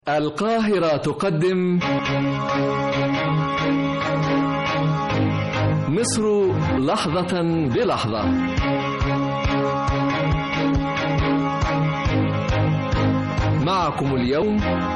القاهرة تقدم مصر لحظة بلحظة معكم اليوم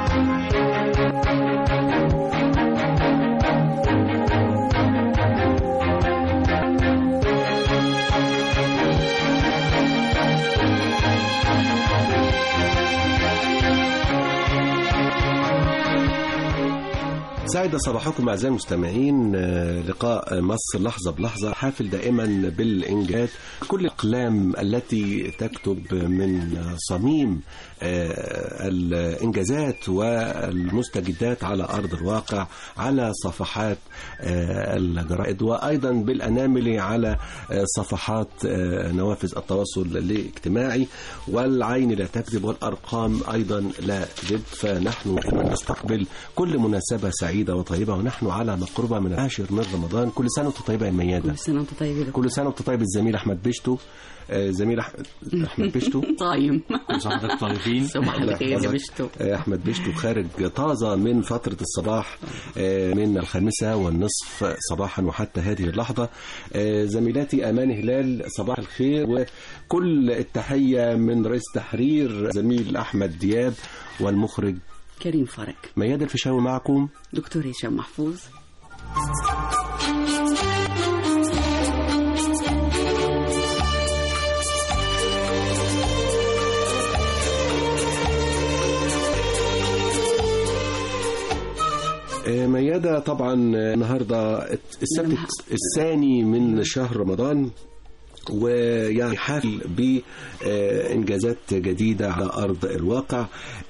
سعد صباحكم أعزائي المستمعين آه، لقاء مصر لحظة بلحظة حافل دائما بالإنجازات كل الأقلام التي تكتب من صميم آه، الإنجازات والمستجدات على أرض الواقع على صفحات آه، الجرائد وأيضا بالأنامل على آه، صفحات آه، نوافذ التواصل الاجتماعي والعين لا تكذب والأرقام أيضا لا تكذب فنحن دائما نستقبل كل مناسبة سعيدة وطيبة ونحن على مقربة من العاشر من رمضان كل سنة وأنت طيبة يا ميادة كل سنة وانت طيب لك كل سنة وأنت طيب الزميل أحمد بشتو آه، زميل أح- أحمد بشتو صايم صحتك طيبين صباح الله الخير يا يحفظك. بشتو آه، أحمد بشتو خارج طازة من فترة الصباح آه، من الخامسة والنصف صباحا وحتى هذه اللحظة آه، زميلاتي أمان هلال صباح الخير وكل التحية من رئيس تحرير زميل أحمد دياب والمخرج كريم فرج مياد الفيشاوي معكم دكتور هشام محفوظ آه، ميادة طبعا آه، النهاردة السبت نعم. الثاني من شهر رمضان ويعني حافل بإنجازات جديدة على أرض الواقع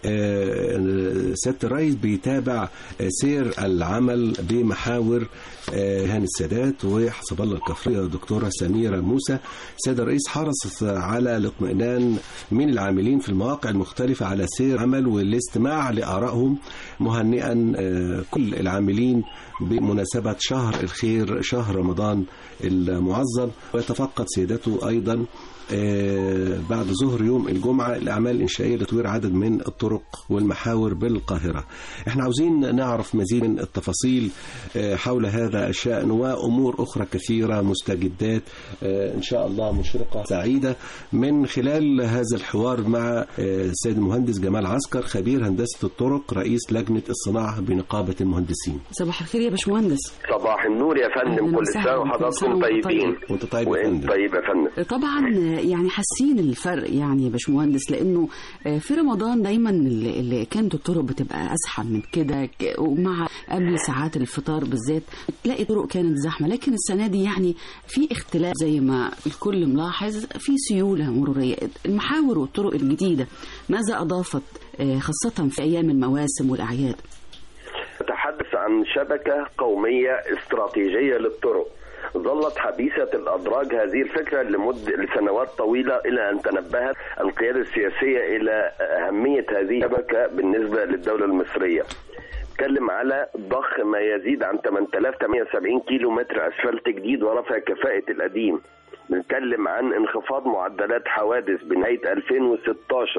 آه، سيادة الرئيس بيتابع آه، سير العمل بمحاور آه، هاني السادات وحسب الله الكفرية الدكتورة سميرة موسى سيد الرئيس حرص على الاطمئنان من العاملين في المواقع المختلفة على سير عمل والاستماع لآرائهم مهنئا آه، كل العاملين بمناسبة شهر الخير شهر رمضان المعظم ويتفقد سيادته أيضا آه، بعد ظهر يوم الجمعة الأعمال الإنشائية لتطوير عدد من الطرق والمحاور بالقاهرة احنا عاوزين نعرف مزيد من التفاصيل آه، حول هذا الشأن وأمور أخرى كثيرة مستجدات آه، إن شاء الله مشرقة سعيدة من خلال هذا الحوار مع آه، السيد المهندس جمال عسكر خبير هندسة الطرق رئيس لجنة الصناعة بنقابة المهندسين صباح الخير يا باشمهندس صباح النور يا فندم أهلاً كل وسهلاً. سنة كل وحضراتكم سنة وأنت طيبين طيب. وانت طيب يا وانت فندم طيب يا فندم طبعا يعني حاسين الفرق يعني يا باشمهندس لانه في رمضان دايما اللي اللي كانت الطرق بتبقى ازحم من كده ك- ومع قبل ساعات الفطار بالذات تلاقي طرق كانت زحمه لكن السنه دي يعني في اختلاف زي ما الكل ملاحظ في سيوله مروريه المحاور والطرق الجديده ماذا اضافت آه، خاصه في ايام المواسم والاعياد نتحدث عن شبكة قومية استراتيجية للطرق ظلت حبيسة الأدراج هذه الفكرة لمد لسنوات طويلة إلى أن تنبهت القيادة السياسية إلى أهمية هذه الشبكة بالنسبة للدولة المصرية نتكلم على ضخ ما يزيد عن 8078 كيلو متر أسفلت جديد ورفع كفاءة القديم بنتكلم عن انخفاض معدلات حوادث بنهاية 2016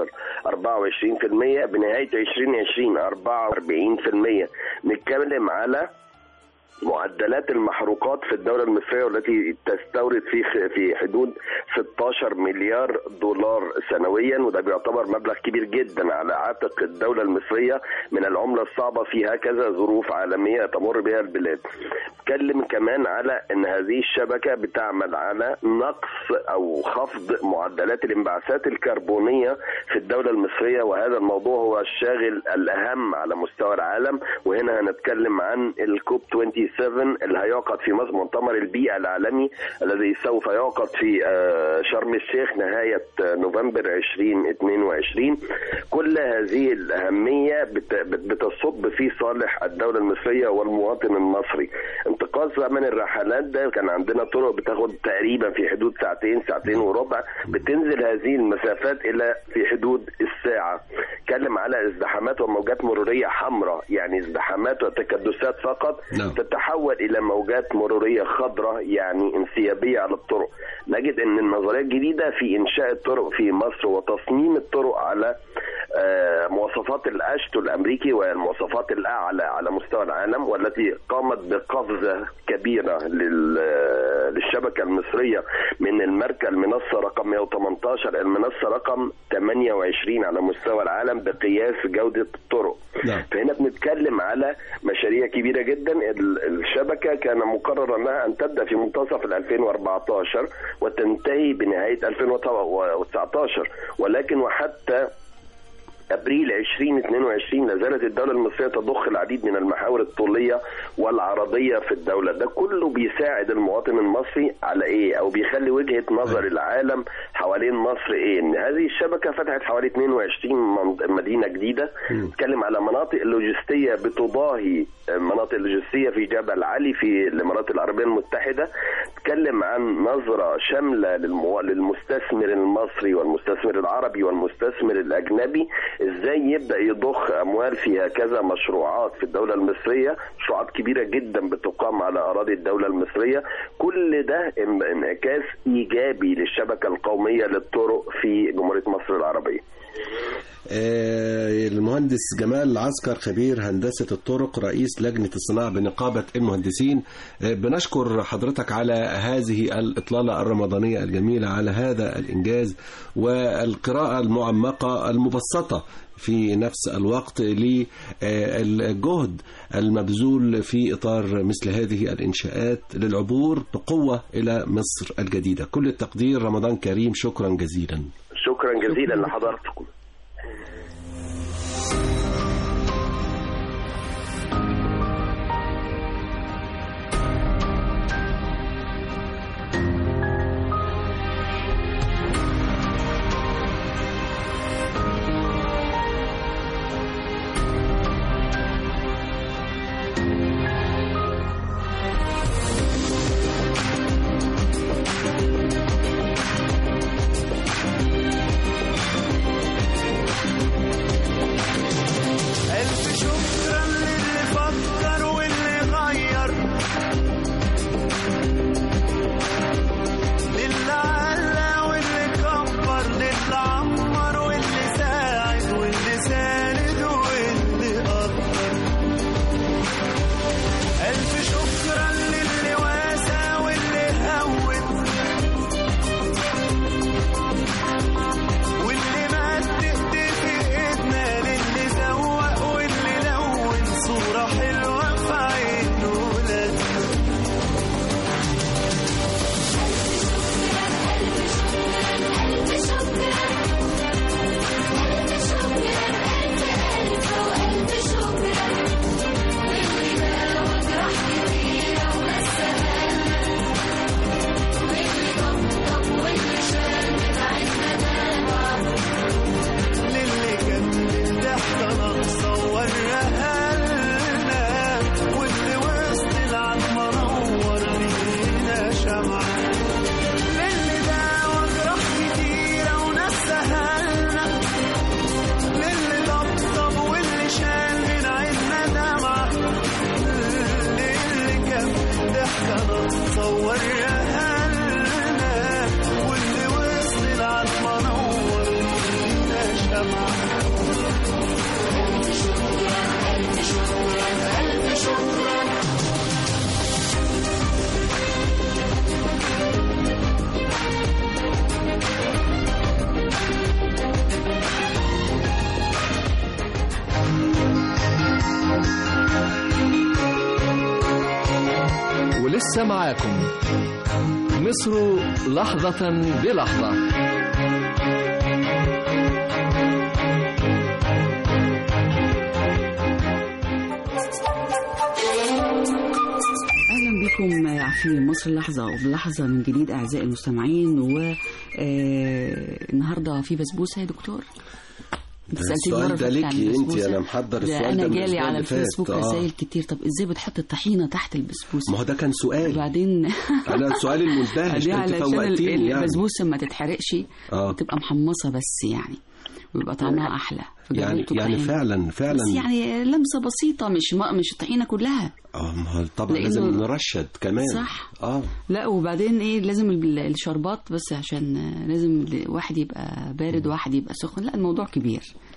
24% بنهاية 2020 44% نتكلم على معدلات المحروقات في الدولة المصرية والتي تستورد في في حدود 16 مليار دولار سنويا وده بيعتبر مبلغ كبير جدا على عاتق الدولة المصرية من العملة الصعبة في هكذا ظروف عالمية تمر بها البلاد. نتكلم كمان على ان هذه الشبكة بتعمل على نقص او خفض معدلات الانبعاثات الكربونية في الدولة المصرية وهذا الموضوع هو الشاغل الاهم على مستوى العالم وهنا هنتكلم عن الكوب 27 اللي هيعقد في مصر مؤتمر البيئة العالمي الذي سوف يعقد في آه، شرم الشيخ نهاية آه، نوفمبر 2022 كل هذه الأهمية بت- بت- بتصب في صالح الدولة المصرية والمواطن المصري انتقاص زمن الرحلات ده كان عندنا طرق بتاخد تقريبا في حدود ساعتين ساعتين وربع بتنزل هذه المسافات إلى في حدود الساعة اتكلم على ازدحامات وموجات مرورية حمراء يعني ازدحامات وتكدسات فقط نعم. تتحول إلى موجات مرورية خضراء يعني انسيابية على الطرق نجد أن النظرية الجديدة في إنشاء الطرق في مصر وتصميم الطرق على آه، مواصفات الاشتو الامريكي والمواصفات الاعلى على مستوى العالم والتي قامت بقفزه كبيره لل- آه، للشبكه المصريه من الماركه المنصه رقم 118 المنصه رقم 28 على مستوى العالم بقياس جوده الطرق نعم. فهنا بنتكلم على مشاريع كبيره جدا ال- الشبكه كان مقرر انها ان تبدا في منتصف ال 2014 وتنتهي بنهايه 2019 ولكن وحتى ابريل 2022 لا زالت الدوله المصريه تضخ العديد من المحاور الطوليه والعرضيه في الدوله ده كله بيساعد المواطن المصري على ايه او بيخلي وجهه نظر العالم حوالين مصر ايه ان هذه الشبكه فتحت حوالي 22 من- مدينه جديده نتكلم على مناطق لوجستيه بتضاهي مناطق لوجستيه في جبل علي في الامارات العربيه المتحده نتكلم عن نظره شامله للمو... للمستثمر المصري والمستثمر العربي والمستثمر الاجنبي ازاي يبدا يضخ اموال في هكذا مشروعات في الدوله المصريه مشروعات كبيره جدا بتقام على اراضي الدوله المصريه كل ده ان- انعكاس ايجابي للشبكه القوميه للطرق في جمهوريه مصر العربيه آه، المهندس جمال عسكر خبير هندسة الطرق رئيس لجنة الصناعة بنقابة المهندسين آه، بنشكر حضرتك على هذه الإطلالة الرمضانية الجميلة على هذا الإنجاز والقراءة المعمقة المبسطة في نفس الوقت للجهد المبذول في إطار مثل هذه الإنشاءات للعبور بقوة إلى مصر الجديدة كل التقدير رمضان كريم شكرا جزيلا شكرا جزيلا لحضراتكم ألف شكرا للي فكر واللي غير للي على واللي كبر للي عمر واللي ساعد واللي ساند واللي قدر ألف شكرا للي واسع واللي هون واللي مد ايديه في ايدنا للي زوق واللي لون صورة حلوة في عين ولادنا للي كمل ضحكة ناقصة ووريها لنا واللي وسط العتمة نور لينا شمعة للي داوى جراح كتيرة ونسها لنا للي طبطب واللي شال من عيننا دمعة للي كمل ضحكة ناقصة ووريها لنا واللي وسط العتمة نور لينا شمعة ولسه معاكم مصر لحظة بلحظة اهلا بكم في مصر لحظه وبلحظه من جديد اعزائي المستمعين و آه، النهارده في بسبوسه يا دكتور انت سالتني السؤال المرة ده اللي فاتت عن ليكي انت البسبوسة. انا محضر ده السؤال ده انا من جالي الأسبوع على اللي فات. الفيسبوك آه. رسائل كتير طب ازاي بتحط الطحينه تحت البسبوسه ما هو ده كان سؤال وبعدين انا السؤال المندهش دي انت علشان فوقتيني ال- يعني البسبوسه ما تتحرقش آه. وتبقى محمصه بس يعني ويبقى طعمها احلى يعني فجربته يعني طحينة. فعلا فعلا بس يعني لمسه بسيطه مش ما مش الطحينه كلها اه ما هو طبعا لأنه- لازم نرشد كمان صح. اه لا وبعدين ايه لازم ال- الشربات بس عشان لازم واحد يبقى بارد وواحد يبقى سخن لا الموضوع كبير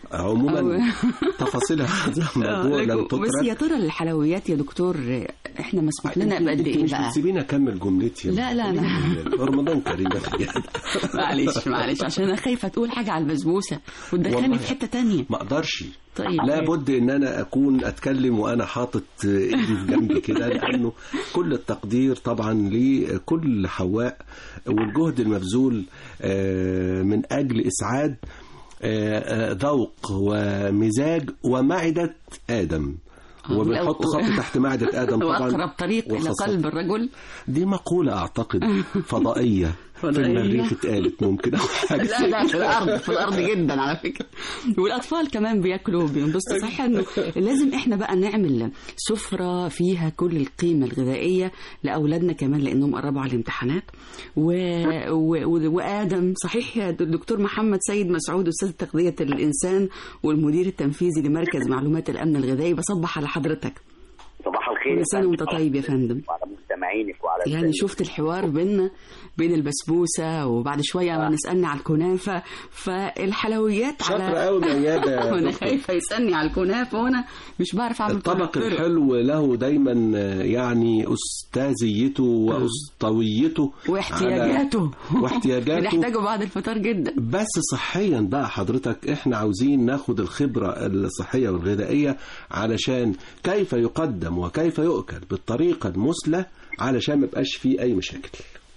عموما تفاصيل هذا الموضوع لو لكن- بس يا تطرح ترى الحلويات يا دكتور احنا مسموح لنا انت- بقد انت ايه مش بقى بتسيبيني اكمل جملتي لا، لا، لا. رمضان كريم يا أخي. معلش معلش عشان انا خايفه تقول حاجه على البسبوسه وتدخلني والله. في حته تانية ما اقدرش طيب. لابد ان انا اكون اتكلم وانا حاطط ايدي في جنبي كده لانه كل التقدير طبعا لكل حواء والجهد المبذول آه، من اجل اسعاد آه، آه، ذوق ومزاج ومعده ادم آه، وبنحط لو- خط تحت معده ادم طبعا واقرب طريق الى وخاصة- قلب الرجل دي مقولة أعتقد فضائية في فضائية. المريخ اتقالت ممكن أو حاجة لا لا في الارض في الارض جدا على فكره والاطفال كمان بياكلوا بينبسطوا صحيح انه لازم احنا بقى نعمل سفره فيها كل القيمه الغذائيه لاولادنا كمان لانهم قربوا على الامتحانات و... و... و... وادم صحيح يا دكتور محمد سيد مسعود استاذ تغذيه الانسان والمدير التنفيذي لمركز معلومات الامن الغذائي بصبح على حضرتك صباح الخير كل يا سنه فندم. وانت طيب يا فندم وعلى مستمعينك وعلى يعني السادة. شفت الحوار بيننا بين البسبوسه وبعد شويه ما نسالني على الكنافه فالحلويات شاطرة على قوي ميادة يا وانا دكتور. خايفه يسالني على الكنافه وانا مش بعرف اعمل كل الطبق الطرق. الحلو له دايما آه، يعني أستاذيته وأسطويته واحتياجاته على- واحتياجاته بنحتاجه بعد الفطار جدا بس صحيا بقى حضرتك احنا عاوزين ناخد الخبرة الصحية والغذائية علشان كيف يقدم وكيف يؤكل بالطريقة المثلى علشان ما يبقاش فيه أي مشاكل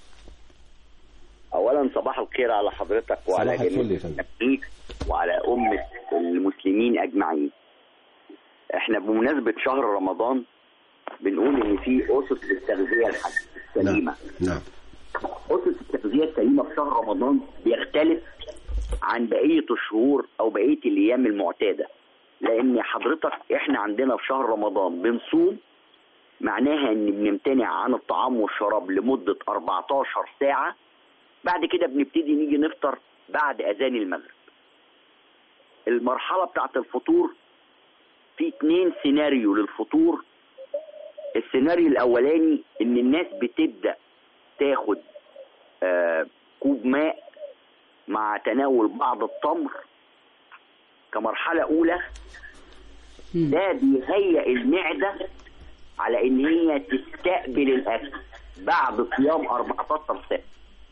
اولا صباح الخير على حضرتك وعلى صباح الفل جميع يا فندم. المستمعين وعلى أمة المسلمين أجمعين احنا بمناسبة شهر رمضان بنقول إن في أسس للتغذية الحسنة السليمة نعم أسس التغذية السليمة في شهر رمضان بيختلف عن بقية الشهور أو بقية الأيام المعتادة لأن حضرتك إحنا عندنا في شهر رمضان بنصوم معناها إن بنمتنع عن الطعام والشراب لمدة 14 ساعة بعد كده بنبتدي نيجي نفطر بعد أذان المغرب المرحلة بتاعت الفطور في اتنين سيناريو للفطور السيناريو الأولاني إن الناس بتبدأ تاخد آه، كوب ماء مع تناول بعض التمر كمرحلة أولى مم. ده بيهيئ المعدة على إن هي تستقبل الأكل بعد صيام 14 ساعة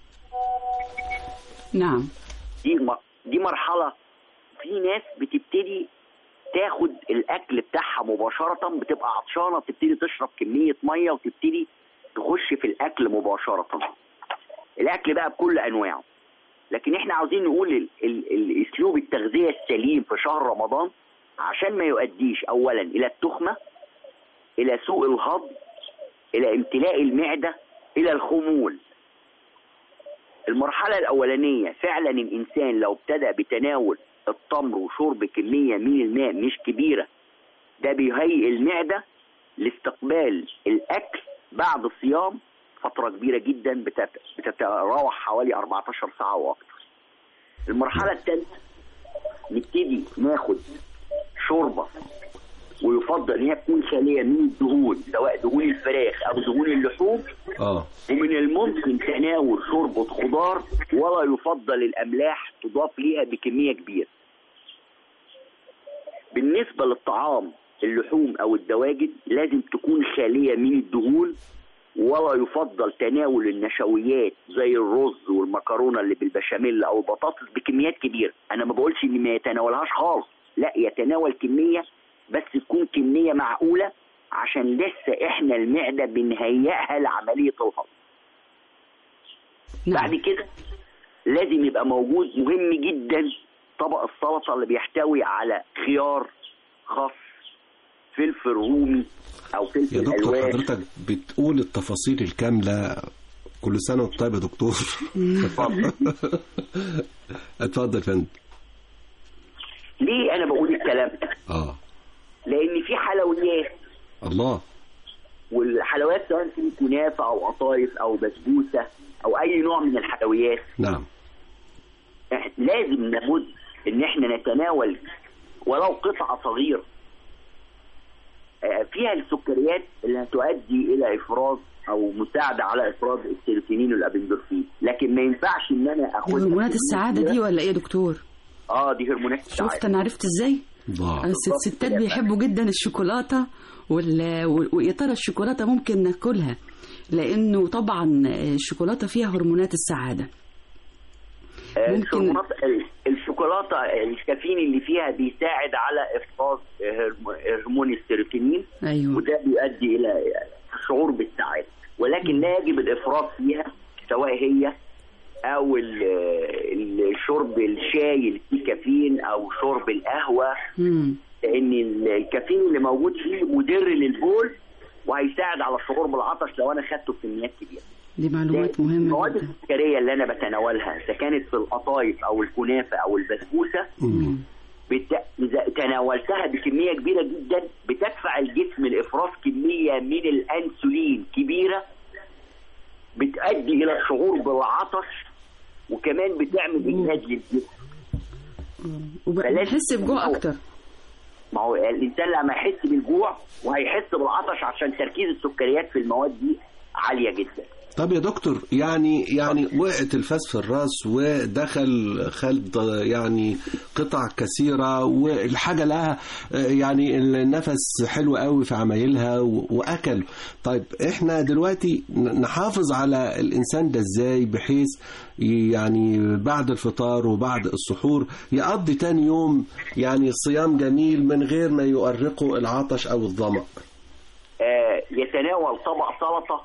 نعم دي م- دي مرحلة في ناس بتبتدي تاخد الأكل بتاعها مباشرة بتبقى عطشانة تبتدي تشرب كمية مية وتبتدي تخش في الأكل مباشرة الأكل بقى بكل أنواعه لكن احنا عاوزين نقول ال- ال- الاسلوب التغذيه السليم في شهر رمضان عشان ما يؤديش اولا الى التخمه الى سوء الهضم الى امتلاء المعده الى الخمول المرحله الاولانيه فعلا الانسان لو ابتدى بتناول التمر وشرب كميه من الماء مش كبيره ده بيهيئ المعده لاستقبال الاكل بعد الصيام فتره كبيره جدا بتت- بتتراوح حوالي 14 ساعه واكثر المرحله الثالثه نبتدي ناخد شوربه ويفضل ان هي تكون خاليه من الدهون سواء دهون الفراخ او دهون اللحوم اه ومن الممكن تناول شوربه خضار ولا يفضل الاملاح تضاف ليها بكميه كبيره بالنسبه للطعام اللحوم او الدواجن لازم تكون خاليه من الدهون ولا يفضل تناول النشويات زي الرز والمكرونه اللي بالبشاميل او البطاطس بكميات كبيره انا ما بقولش ان ما يتناولهاش خالص لا يتناول كميه بس تكون كميه معقوله عشان لسه احنا المعده بنهيئها لعمليه الهضم بعد نعم كده لازم يبقى موجود مهم جدا طبق السلطه اللي بيحتوي على خيار خس فلفل رومي او يا فلفل دكتور الوان حضرتك بتقول التفاصيل الكاملة كل سنة وانت طيب يا دكتور اتفضل يا فندم ليه انا بقول الكلام ده اه لان في حلويات الله والحلويات سواء في كنافه او قطايف او بسبوسه او اي نوع من الحلويات نعم إح- لازم لابد ان احنا نتناول ولو قطعه صغيره آه، فيها السكريات اللي هتؤدي الى افراز او مساعده على افراز السيروتونين والابندورفين لكن ما ينفعش ان انا اخد هرمونات السعاده دي ولا ايه يا دكتور اه دي هرمونات شفت السعاده انا عرفت ازاي ضاع الست- الستات بيحبوا جدا الشوكولاته وال- و- ويا ترى الشوكولاته ممكن ناكلها لانه طبعا الشوكولاته فيها هرمونات السعاده آه، ممكن- الشوكولاته الشوكولاته الكافيين اللي فيها بيساعد على افراز هرم- هرمون السيروتونين ايوه وده بيؤدي الى الشعور بالسعاده ولكن لا يجب الافراط فيها سواء هي او ال- ال- شرب الشاي اللي فيه كافيين او شرب القهوه مم. لان ال- الكافيين اللي موجود فيه مدر للبول وهيساعد على الشعور بالعطش لو انا خدته بكميات كبيره دي معلومات مهمه المواد جدا السكريه اللي انا بتناولها اذا كانت في القطايف او الكنافه او البسبوسه مم. بت... اذا تناولتها بكميه كبيره جدا بتدفع الجسم لافراز كميه من الانسولين كبيره بتؤدي الى الشعور بالعطش وكمان بتعمل اجهاد للجسم وبنحس بجوع اكتر ما هو الانسان لما يحس بالجوع وهيحس بالعطش عشان تركيز السكريات في المواد دي عاليه جدا طب يا دكتور يعني يعني وقعت الفاس في الراس ودخل خلط يعني قطع كثيرة والحاجة لها آه، يعني النفس حلو قوي في عمايلها و- وأكل طيب احنا دلوقتي ن- نحافظ على الإنسان ده ازاي بحيث يعني بعد الفطار وبعد السحور يقضي تاني يوم يعني صيام جميل من غير ما يؤرقه العطش أو الظمأ آه، يتناول طبق سلطه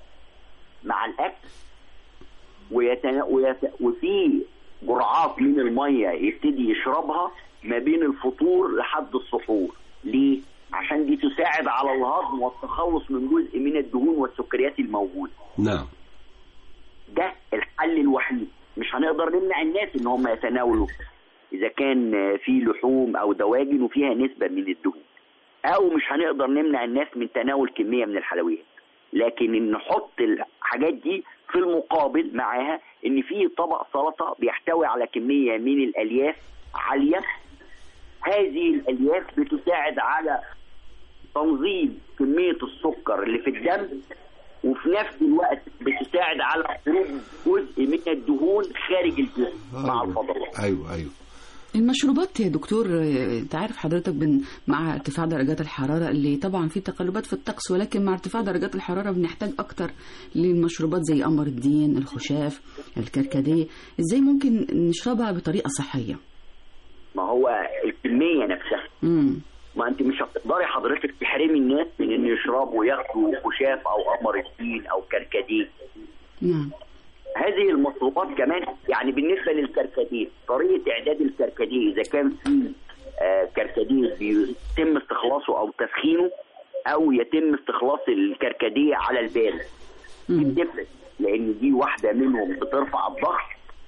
مع الاكل ويتنا... ويت... وفي جرعات من الميه يبتدي يشربها ما بين الفطور لحد السحور ليه عشان دي تساعد على الهضم والتخلص من جزء من الدهون والسكريات الموجوده نعم ده الحل الوحيد مش هنقدر نمنع الناس ان هم يتناولوا اذا كان آه، في لحوم او دواجن وفيها نسبه من الدهون او مش هنقدر نمنع الناس من تناول كميه من الحلويات لكن إن نحط الحاجات دي في المقابل معاها ان في طبق سلطه بيحتوي على كميه من الالياف عاليه هذه الالياف بتساعد على تنظيم كميه السكر اللي في الدم وفي نفس الوقت بتساعد على خروج جزء من الدهون خارج الجسم مع الفضلات أيوه أيوه المشروبات يا دكتور آه، انت عارف حضرتك بن مع ارتفاع درجات الحراره اللي طبعا في تقلبات في الطقس ولكن مع ارتفاع درجات الحراره بنحتاج اكتر للمشروبات زي قمر الدين الخشاف الكركديه ازاي ممكن نشربها بطريقه صحيه ما هو الكميه نفسها امم ما انت مش هتقدري حضرتك تحرمي الناس من ان يشربوا وياخدوا خشاف او قمر الدين او كركديه نعم هذه المشروبات كمان يعني بالنسبه للكركديه طريقه اعداد الكركديه اذا كان في آه، كركديه بيتم استخلاصه او تسخينه او يتم استخلاص الكركديه على البارد دي مم. بتفرق لان دي واحده منهم بترفع الضغط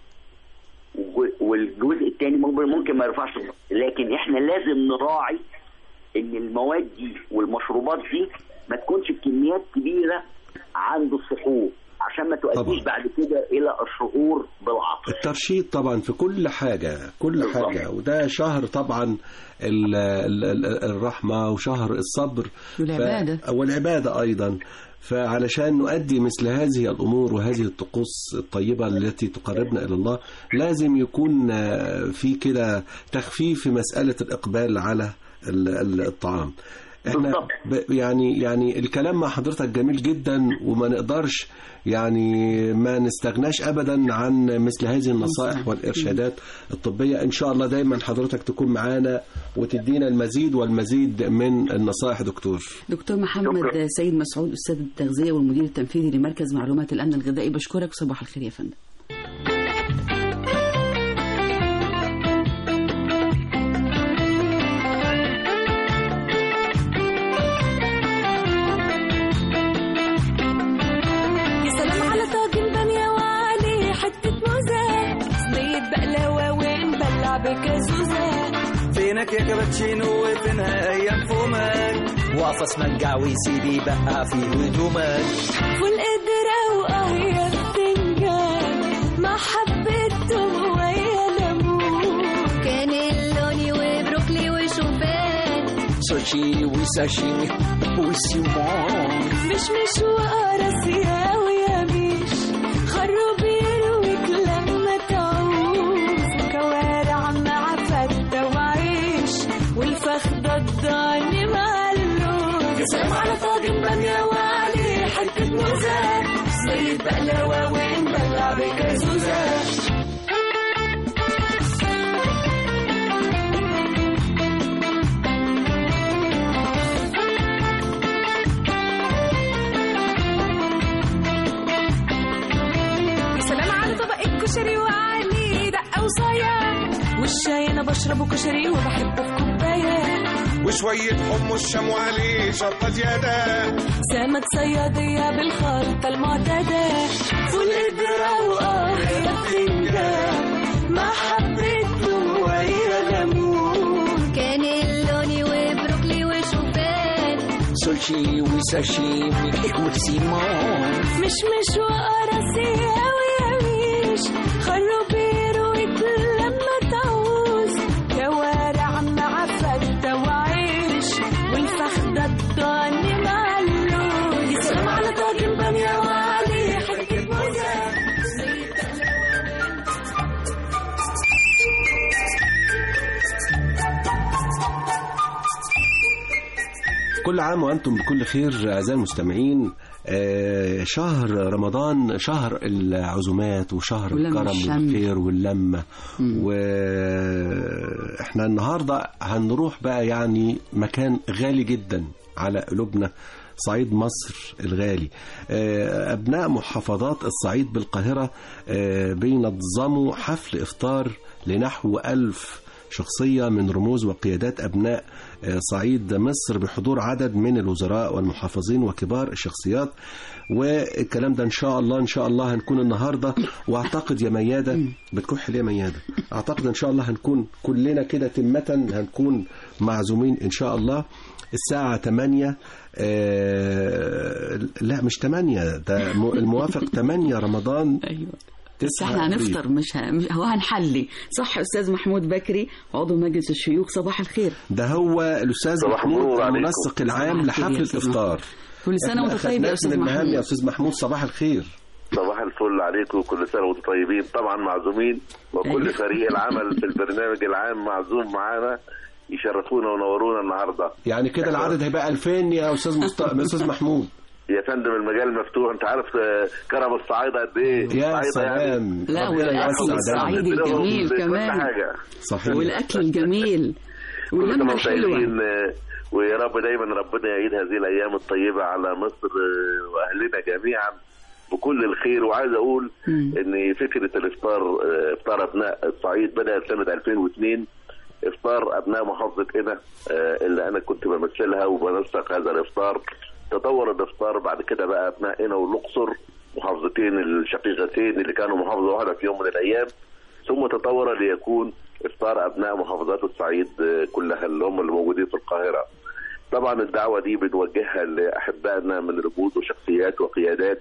وج- والجزء الثاني ممكن ما يرفعش الضغط لكن احنا لازم نراعي ان المواد دي والمشروبات دي ما تكونش بكميات كبيره عند السحور عشان ما تؤديش طبعا. بعد كده الى الشعور بالعطش الترشيد طبعا في كل حاجة كل بالظبط. حاجة وده شهر طبعا ال- ال- ال- الرحمة وشهر الصبر والعبادة. ف... والعبادة أيضا فعلشان نؤدي مثل هذه الأمور وهذه الطقوس الطيبة التي تقربنا إلى الله لازم يكون آه، في كده تخفيف في مسألة الإقبال على ال- ال- الطعام احنا بالضبط. ب- يعني يعني الكلام مع حضرتك جميل جدا وما نقدرش يعني ما نستغناش ابدا عن مثل هذه النصائح والارشادات الطبيه ان شاء الله دايما حضرتك تكون معانا وتدينا المزيد والمزيد من النصائح دكتور دكتور محمد شكرا. سيد مسعود استاذ التغذيه والمدير التنفيذي لمركز معلومات الامن الغذائي بشكرك صباح الخير يا فندم يا سلام على طاجن بامية وعليه حتة موزة صينية بقلاوة ونبلع بكازوزة فينك يا كابتشينو وفينها ايام فمك واقفة منقع ويسيب بقى في هدومك فول قدرة وقهية بتنجان مع حبة توم ويا ليمون كانيلوني وبروكلي وشوفان سوشي وساشي وسيمون مش مش وقرص يا ويميش خروب يرويك لما تعوز كوارع مع موزة صينية بقلاوة ونبلع بكازوزة يا سلام على طبق الكشري وعليه دقة وصايا والشاي أنا بشربه كشري وبحبه في كوباية وشوية حمص شام وعليه شطة زيادة سمك صيادية بالخلطة المعتادة فول قدرة وقاضية بتنجان مع حبة ثوم وهي ليمون كان اللوني وبروكلي وشوفان سوشي وساشيمي وسيمون مش مش وقراصي أوي أويش خروبير ويتلمى تعوز كوارع مع فتة وعيش والفخدة الضاني مع اللوز يا سلام على طاجن بامية وعليه حتة موزة كل عام وأنتم بكل خير أعزائي المستمعين آه، شهر رمضان شهر العزومات وشهر ولم الكرم الشمل. والخير واللمة وإحنا النهاردة هنروح بقى يعني مكان غالي جدا على قلوبنا صعيد مصر الغالي آه، أبناء محافظات الصعيد بالقاهرة آه، بينظموا حفل إفطار لنحو ألف شخصية من رموز وقيادات أبناء آه، صعيد مصر بحضور عدد من الوزراء والمحافظين وكبار الشخصيات والكلام ده إن شاء الله إن شاء الله هنكون النهاردة وأعتقد يا ميادة بتكح ليه يا ميادة أعتقد إن شاء الله هنكون كلنا كده تمة هنكون معزومين إن شاء الله الساعة 8 آه لا مش 8 ده م- الموافق 8 رمضان ايوه بس 9 احنا أبريل. هنفطر مش, ه... مش هو هنحلي صح استاذ محمود بكري عضو مجلس الشيوخ صباح الخير ده هو الاستاذ صباح محمود النور عليكم. المنسق العام صباح الخير لحفل يا أستاذ الافطار كل سنه وانت طيب يا استاذ من المهام يا محمود استاذ محمود صباح الخير صباح الفل عليكم كل سنه وانتم طيبين طبعا معزومين وكل أيوة. فريق العمل في البرنامج العام معزوم معانا يشرفونا ونورونا النهارده يعني كده العدد هيبقى 2000 يا استاذ مست... استاذ محمود يا فندم المجال مفتوح انت عارف آه، كرم الصعايده قد ايه يا الصعايدة يعني سلام لا، ربنا والأكل يوسع دايما. الصعيدي بنقوم الجميل بكل كمان. حاجه صحيح والاكل الجميل كل واللمه سنه الحلوه طيبين آه، ويا رب دايما ربنا يعيد هذه الايام الطيبه على مصر آه، واهلنا جميعا بكل الخير وعايز اقول مم. ان فكره الافطار آه، افطار ابناء الصعيد بدات سنه 2002 افطار ابناء محافظه قنا آه، اللي انا كنت بمثلها وبنسق هذا الافطار تطور الافطار بعد كده بقى ابناء قنا والاقصر محافظتين الشقيقتين اللي كانوا محافظه واحده في يوم من الايام ثم تطور ليكون افطار ابناء محافظات الصعيد آه، كلها اللي هم اللي موجودين في القاهره. طبعا الدعوه دي بنوجهها لاحبائنا من رموز وشخصيات وقيادات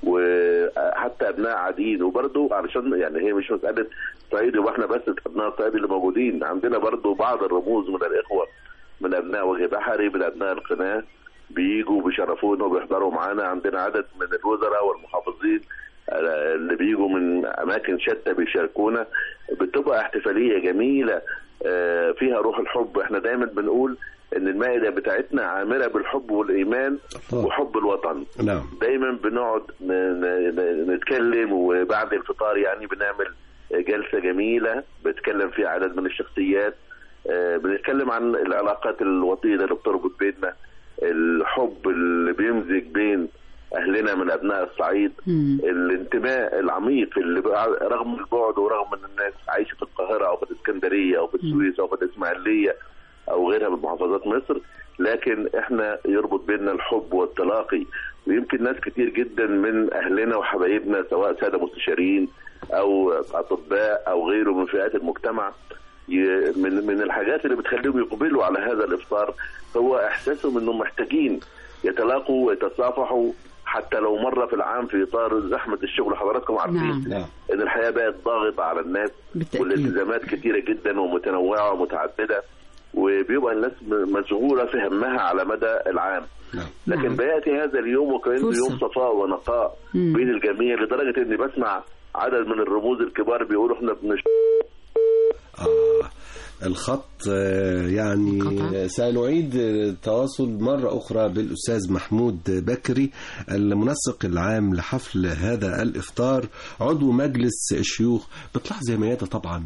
وحتى ابناء عاديين وبرضه علشان يعني هي مش مساله صعيد يبقى احنا بس ابناء الصعيد اللي موجودين عندنا برضه بعض الرموز من الاخوه من ابناء وجه بحري من ابناء القناه بيجوا بيشرفونا وبيحضروا معانا عندنا عدد من الوزراء والمحافظين آه، اللي بيجوا من اماكن شتى بيشاركونا بتبقى احتفاليه جميله آه، فيها روح الحب احنا دايما بنقول ان المائده بتاعتنا عامره بالحب والايمان الله. وحب الوطن نعم دايما بنقعد ن- ن- ن- نتكلم وبعد الفطار يعني بنعمل جلسه جميله بتكلم فيها عدد من الشخصيات آه، بنتكلم عن العلاقات الوطيده اللي بتربط بيننا الحب اللي بيمزج بين اهلنا من ابناء الصعيد مم. الانتماء العميق اللي بقى رغم البعد ورغم ان الناس عايشه في القاهره او في الاسكندريه او في السويس او في الاسماعيليه او غيرها من محافظات مصر لكن احنا يربط بيننا الحب والتلاقي ويمكن ناس كتير جدا من اهلنا وحبايبنا سواء ساده مستشارين او اطباء او غيره من فئات المجتمع ي- من من الحاجات اللي بتخليهم يقبلوا على هذا الافطار هو احساسهم انهم محتاجين يتلاقوا ويتصافحوا حتى لو مره في العام في اطار زحمه الشغل حضراتكم عارفين نعم. نعم ان الحياه بقت ضاغطه على الناس بالتأكيد. والالتزامات كتيره جدا ومتنوعه ومتعدده وبيبقى الناس م- مشغوله في همها على مدى العام نعم لكن نعم. بياتي هذا اليوم وكانه فرصة. يوم صفاء ونقاء مم. بين الجميع لدرجه اني بسمع عدد من الرموز الكبار بيقولوا احنا بنش... آه. الخط آه، يعني انقطع. سنعيد التواصل مرة أخرى بالأستاذ محمود بكري المنسق العام لحفل هذا الإفطار عضو مجلس الشيوخ بتلاحظ يا ميادة طبعا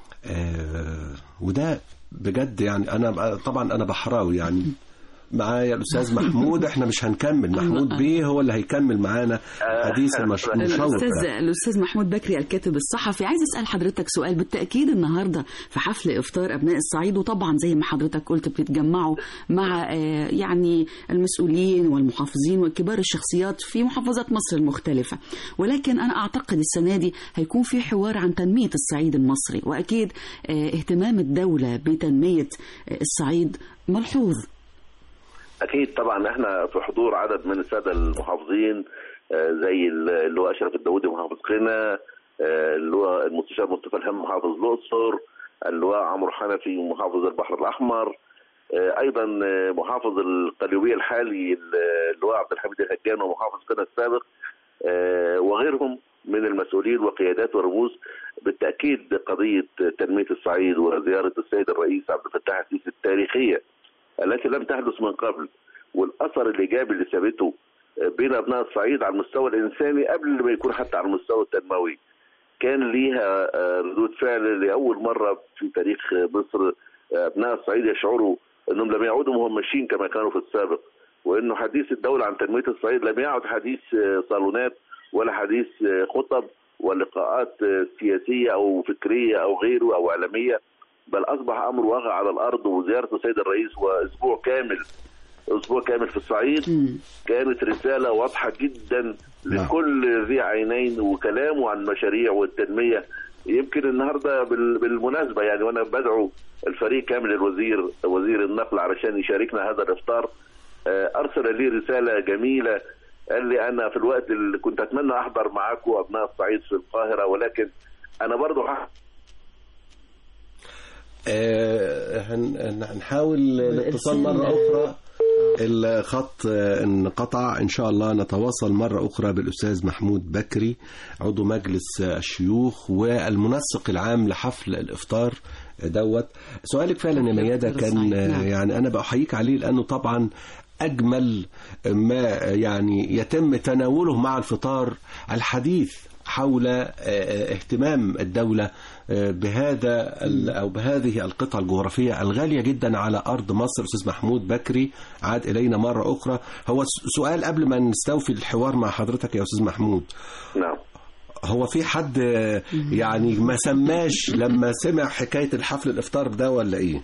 آه، وده بجد يعني أنا طبعا أنا بحراوي يعني معايا الأستاذ محمود احنا مش هنكمل محمود بيه هو اللي هيكمل معانا حديث المش- المشوق الاستاذ ده. الاستاذ محمود بكري الكاتب الصحفي عايز اسال حضرتك سؤال بالتاكيد النهارده في حفل افطار ابناء الصعيد وطبعا زي ما حضرتك قلت بتتجمعوا مع آه، يعني المسؤولين والمحافظين وكبار الشخصيات في محافظات مصر المختلفه ولكن انا اعتقد السنه دي هيكون في حوار عن تنميه الصعيد المصري واكيد آه، اهتمام الدوله بتنميه آه، الصعيد ملحوظ اكيد طبعا احنا في حضور عدد من الساده المحافظين آه، زي اللي هو اشرف الداودي محافظ قنا آه، اللي هو المستشار مصطفى الهم محافظ الاقصر اللي هو عمرو حنفي محافظ البحر الاحمر آه، ايضا آه، محافظ القليوبيه الحالي اللي هو عبد الحميد الهجان ومحافظ قنا السابق آه، وغيرهم من المسؤولين وقيادات ورموز بالتاكيد قضيه تنميه الصعيد وزياره السيد الرئيس عبد الفتاح السيسي التاريخيه التي لم تحدث من قبل والاثر الايجابي اللي سابته بين ابناء الصعيد على المستوى الانساني قبل ما يكون حتى على المستوى التنموي كان ليها آه، ردود فعل لاول مره في تاريخ مصر آه، ابناء الصعيد يشعروا انهم لم يعودوا مهمشين كما كانوا في السابق وانه حديث الدوله عن تنميه الصعيد لم يعد حديث آه، صالونات ولا حديث آه، خطب ولقاءات آه، سياسيه او فكريه او غيره او اعلاميه بل اصبح امر واقع على الارض وزياره السيد الرئيس واسبوع كامل اسبوع كامل في الصعيد كانت رساله واضحه جدا لكل ذي عينين وكلامه عن المشاريع والتنميه يمكن النهارده بال- بالمناسبه يعني وانا بدعو الفريق كامل الوزير وزير النقل علشان يشاركنا هذا الافطار آه، ارسل لي رساله جميله قال لي انا في الوقت اللي كنت اتمنى احضر معاكم ابناء الصعيد في القاهره ولكن انا برضو ح- آه، هن- هن- هنحاول الاتصال مرة أخرى الخط آه، انقطع إن شاء الله نتواصل مرة أخرى بالأستاذ محمود بكري عضو مجلس آه، الشيوخ والمنسق العام لحفل الإفطار دوت سؤالك فعلا يا ميادة كان آه، يعني أنا بأحييك عليه لأنه طبعا أجمل ما يعني يتم تناوله مع الفطار الحديث حول آه، آه، اهتمام الدولة آه، بهذا ال- أو بهذه القطعة الجغرافية الغالية جدا على أرض مصر أستاذ محمود بكري عاد إلينا مرة أخرى هو س- سؤال قبل ما نستوفي الحوار مع حضرتك يا أستاذ محمود نعم هو في حد آه، يعني ما سماش لما سمع حكاية الحفل الإفطار ده ولا إيه؟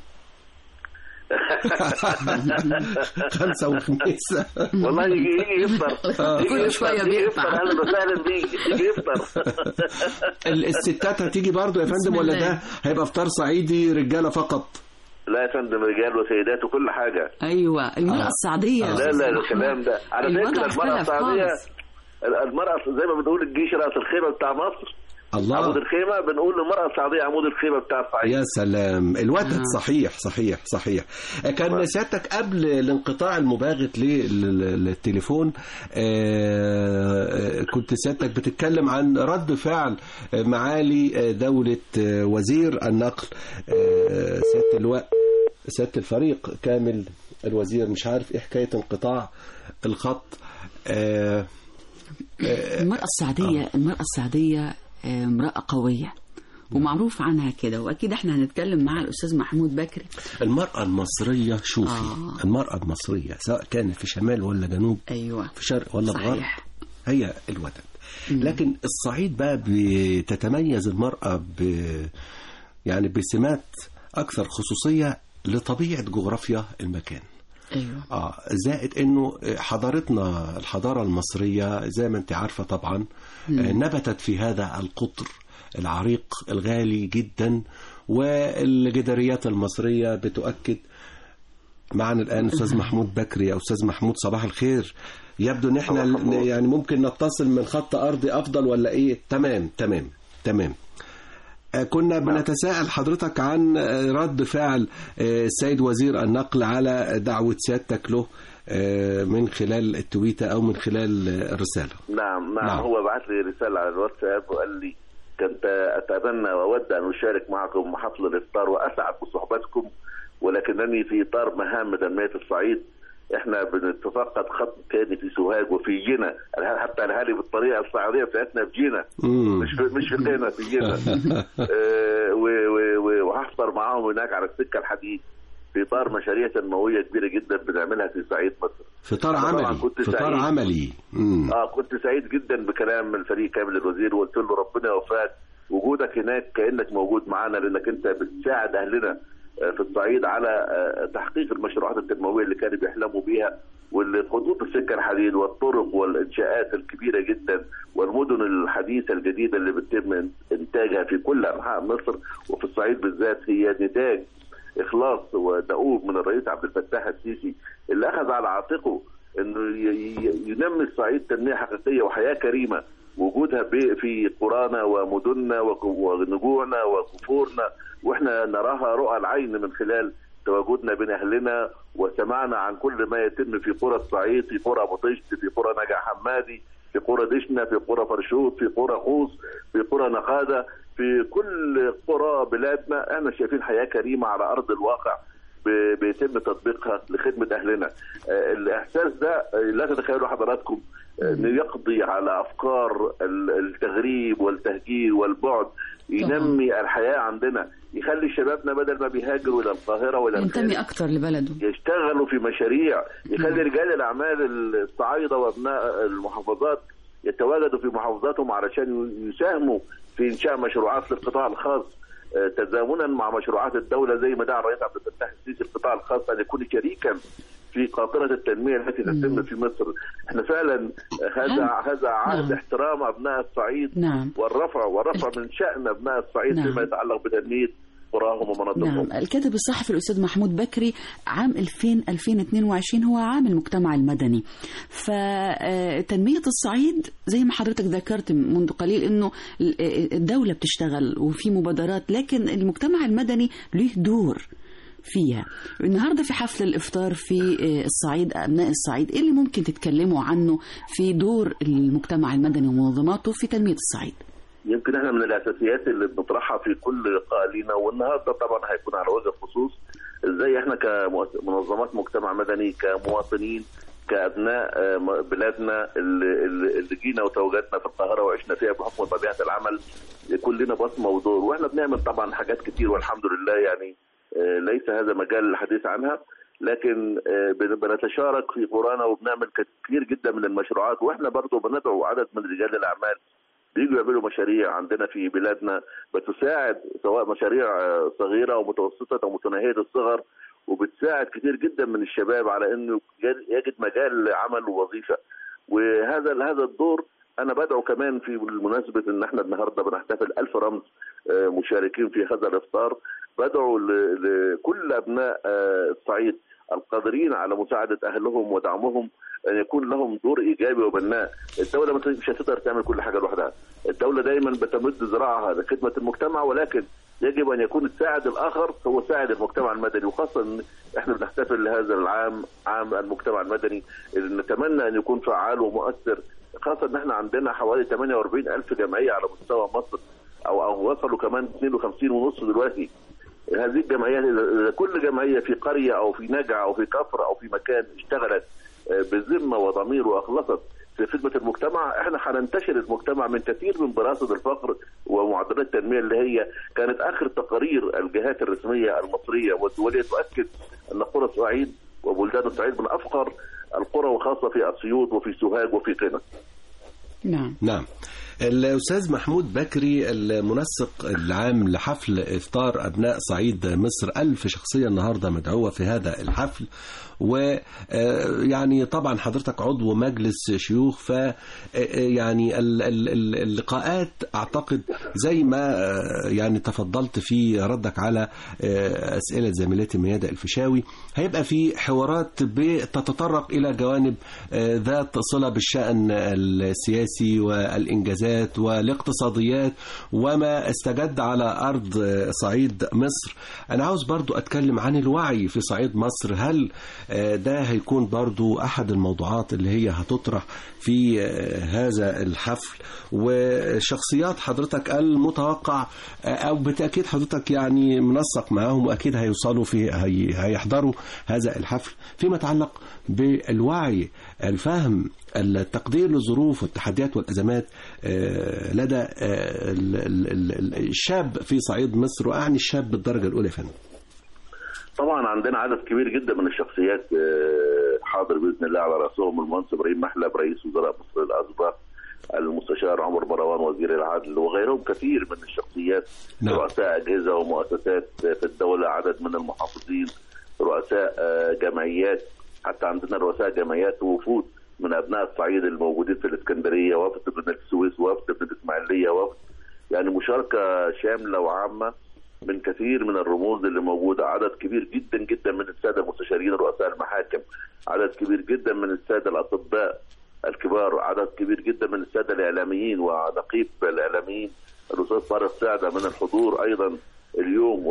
خمسة وخميس والله يجي يجي يفطر آه. يجي كل يفطر، شوية يجي بيقطع. يفطر اهلا وسهلا بيك يجي يفطر ال- الستات هتيجي برضو يا بسم فندم ولا الله. ده هيبقى إفطار صعيدي رجالة فقط؟ لا يا فندم رجال وسيدات وكل حاجه ايوه المراه السعديه يا لا أستاذ لا محمود. الكلام ده على الوضع فكره المراه اختلف السعوديه خالص. المراه زي ما بنقول الجيش راس الخيمه بتاع مصر الله عمود الخيمه بنقول المراه السعوديه عمود الخيمه بتاع الصعيد يا سلام الوتد صحيح صحيح صحيح كان سيادتك قبل الانقطاع المباغت لل- للتليفون آه، كنت سيادتك بتتكلم عن رد فعل معالي دولة وزير النقل آه، سيادة اللواء سيادة الفريق كامل الوزير مش عارف ايه حكاية انقطاع الخط آه، آه، المرأة السعدية المرأة السعدية آه، امرأة قوية ومعروف عنها كده واكيد احنا هنتكلم مع الاستاذ محمود بكري المرأة المصرية شوفي آه. المرأة المصرية سواء كانت في شمال ولا جنوب ايوه في شرق ولا في غرب صحيح. هي الوتد لكن الصعيد بقى بتتميز المرأة ب يعني بسمات أكثر خصوصية لطبيعة جغرافيا المكان ايوه اه زائد انه حضارتنا الحضاره المصريه زي ما انت عارفه طبعا مم. آه، نبتت في هذا القطر العريق الغالي جدا والجداريات المصريه بتؤكد معنا الان استاذ محمود بكري يا استاذ محمود صباح الخير يبدو ان احنا ن- يعني ممكن نتصل من خط ارضي افضل ولا ايه تمام تمام تمام آه، كنا بنتساءل حضرتك عن آه، رد فعل آه، السيد وزير النقل على دعوة سيادتك له آه، من خلال التويتة أو من خلال آه، الرسالة نعم نعم نعم. هو بعت لي رساله على الواتساب وقال لي كنت اتمنى واود ان اشارك معكم حفل الافطار واسعد بصحبتكم ولكنني في اطار مهام تنميه الصعيد احنا بنتفقد خط كاني في سوهاج وفي جنة حتى الاهالي بالطريقه الصعيديه بتاعتنا في جنة مم. مش في مش في قنا في جنة آه، و- و- و- وهفطر معاهم هناك على السكه الحديد في اطار مشاريع تنمويه كبيره جدا بنعملها في صعيد مصر فطار أنا طبعاً عملي كنت فطار سعيد. عملي مم. اه كنت سعيد جدا بكلام الفريق كامل الوزير وقلت له ربنا يوفقك وجودك هناك كانك موجود معانا لانك انت بتساعد اهلنا آه، في الصعيد على آه، تحقيق المشروعات التنمويه اللي كانوا بيحلموا بيها والخطوط السكه الحديد والطرق والانشاءات الكبيره جدا والمدن الحديثه الجديده اللي بيتم انتاجها في كل انحاء مصر وفي الصعيد بالذات هي نتاج اخلاص ودؤوب من الرئيس عبد الفتاح السيسي اللي اخذ على عاتقه انه ي- ي- ينمي الصعيد تنميه حقيقيه وحياه كريمه وجودها ب- في قرانا ومدننا وك- ونجوعنا وكفورنا واحنا نراها رؤى العين من خلال تواجدنا بين اهلنا وسمعنا عن كل ما يتم في قرى الصعيد في قرى ابو طشت في قرى نجع حمادي في قرى دشنا في قرى فرشوط في قرى خوص في قرى نقاده في كل قرى بلادنا احنا شايفين حياه كريمه على ارض الواقع ب- بيتم تطبيقها لخدمه اهلنا آه، الاحساس ده آه، لا تتخيلوا حضراتكم آه، انه يقضي على افكار ال- التغريب والتهجير والبعد ينمي الحياه عندنا يخلي شبابنا بدل ما بيهاجروا الى القاهره والى الخارج ينتمي اكتر لبلده يشتغلوا في مشاريع يخلي رجال الاعمال الصعايده وابناء المحافظات يتواجدوا في محافظاتهم علشان يساهموا في انشاء مشروعات للقطاع الخاص آه، تزامنا مع مشروعات الدوله زي ما دعا الرئيس عبد الفتاح السيسي القطاع الخاص ان يكون شريكا في قاطره التنميه التي تتم في مصر احنا فعلا هذا هذا عهد نعم. احترام ابناء الصعيد نعم والرفع والرفع من شان ابناء الصعيد نعم. فيما يتعلق بتنميه قراهم ومناطقهم نعم الكاتب الصحفي الأستاذ محمود بكري عام 2000 2022 هو عام المجتمع المدني فتنمية الصعيد زي ما حضرتك ذكرت منذ قليل أنه الدولة بتشتغل وفي مبادرات لكن المجتمع المدني له دور فيها النهارده في حفل الافطار في الصعيد ابناء الصعيد ايه اللي ممكن تتكلموا عنه في دور المجتمع المدني ومنظماته في تنميه الصعيد يمكن احنا من الاساسيات اللي بنطرحها في كل لقاء لينا والنهارده طبعا هيكون على وجه الخصوص ازاي احنا كمنظمات مجتمع مدني كمواطنين كابناء آه، بلادنا اللي, اللي اللي جينا وتواجدنا في القاهره وعشنا فيها بحكم طبيعه العمل يكون لنا بصمه ودور واحنا بنعمل طبعا حاجات كتير والحمد لله يعني آه، ليس هذا مجال الحديث عنها لكن آه، بن- بنتشارك في قرانا وبنعمل كتير جدا من المشروعات واحنا برضو بندعو عدد من رجال الاعمال بيجوا يعملوا مشاريع عندنا في بلادنا بتساعد سواء مشاريع آه، صغيره او متوسطه او متناهيه الصغر وبتساعد كتير جدا من الشباب على انه يجد- يجد مجال لعمل ووظيفه وهذا هذا الدور انا بدعو كمان في مناسبه ان احنا النهارده بنحتفل ألف رمز آه، مشاركين في هذا الافطار بدعو ل- لكل ابناء آه، الصعيد القادرين على مساعده اهلهم ودعمهم ان يكون لهم دور ايجابي وبناء، الدوله ما- مش هتقدر تعمل كل حاجه لوحدها، الدوله دايما بتمد ذراعها لخدمه المجتمع ولكن يجب ان يكون الساعد الاخر هو ساعد المجتمع المدني وخاصه ان احنا بنحتفل هذا العام عام المجتمع المدني اللي نتمنى ان يكون فعال ومؤثر خاصه ان احنا عندنا حوالي 48 الف جمعيه على مستوى مصر او او وصلوا كمان 52 ونص دلوقتي هذه الجمعيات إذا- إذا كل جمعيه في قريه او في نجع او في كفر او في مكان اشتغلت آه، بذمه وضمير واخلصت في خدمه المجتمع احنا هننتشر المجتمع من كثير من براصد الفقر ومعدلات التنميه اللي هي كانت اخر تقارير الجهات الرسميه المصريه والدوليه تؤكد ان قرى الصعيد وبلدان الصعيد من افقر القرى وخاصه في اسيوط وفي سوهاج وفي قنا. نعم نعم الأستاذ محمود بكري المنسق العام لحفل إفطار أبناء صعيد مصر ألف شخصية النهاردة مدعوة في هذا الحفل ويعني طبعا حضرتك عضو مجلس شيوخ ف آه، يعني ال- ال- ال- اللقاءات أعتقد زي ما آه، يعني تفضلت في ردك على آه، أسئلة زميلتي ميادة الفيشاوي هيبقى في حوارات بتتطرق إلى جوانب آه، ذات صلة بالشأن السياسي السياسي والإنجازات والاقتصاديات وما استجد على أرض آه، صعيد مصر أنا عاوز برضو أتكلم عن الوعي في صعيد مصر هل آه، ده هيكون برضو أحد الموضوعات اللي هي هتطرح في آه، هذا الحفل وشخصيات حضرتك المتوقع آه، أو بالتأكيد حضرتك يعني منسق معاهم وأكيد هيوصلوا في هي هيحضروا هذا الحفل فيما يتعلق بالوعي الفهم التقدير للظروف والتحديات والأزمات آه، لدى آه، ال- ال- ال- الشاب في صعيد مصر وأعني الشاب بالدرجة الأولى يا فندم طبعا عندنا عدد كبير جدا من الشخصيات آه، حاضر باذن الله على راسهم المهندس ابراهيم محلب رئيس وزراء مصر الاسبق المستشار عمر مروان وزير العدل وغيرهم كثير من الشخصيات نعم. رؤساء اجهزه ومؤسسات في الدوله عدد من المحافظين رؤساء آه، جمعيات حتى عندنا رؤساء جمعيات ووفود من ابناء الصعيد الموجودين في الاسكندريه وفد من السويس وفد من الاسماعيليه وفد يعني مشاركه شامله وعامه من كثير من الرموز اللي موجوده عدد كبير جدا جدا من الساده المستشارين رؤساء المحاكم عدد كبير جدا من الساده الاطباء الكبار عدد كبير جدا من الساده الاعلاميين ونقيب الاعلاميين الاستاذ طارق سعده من الحضور ايضا اليوم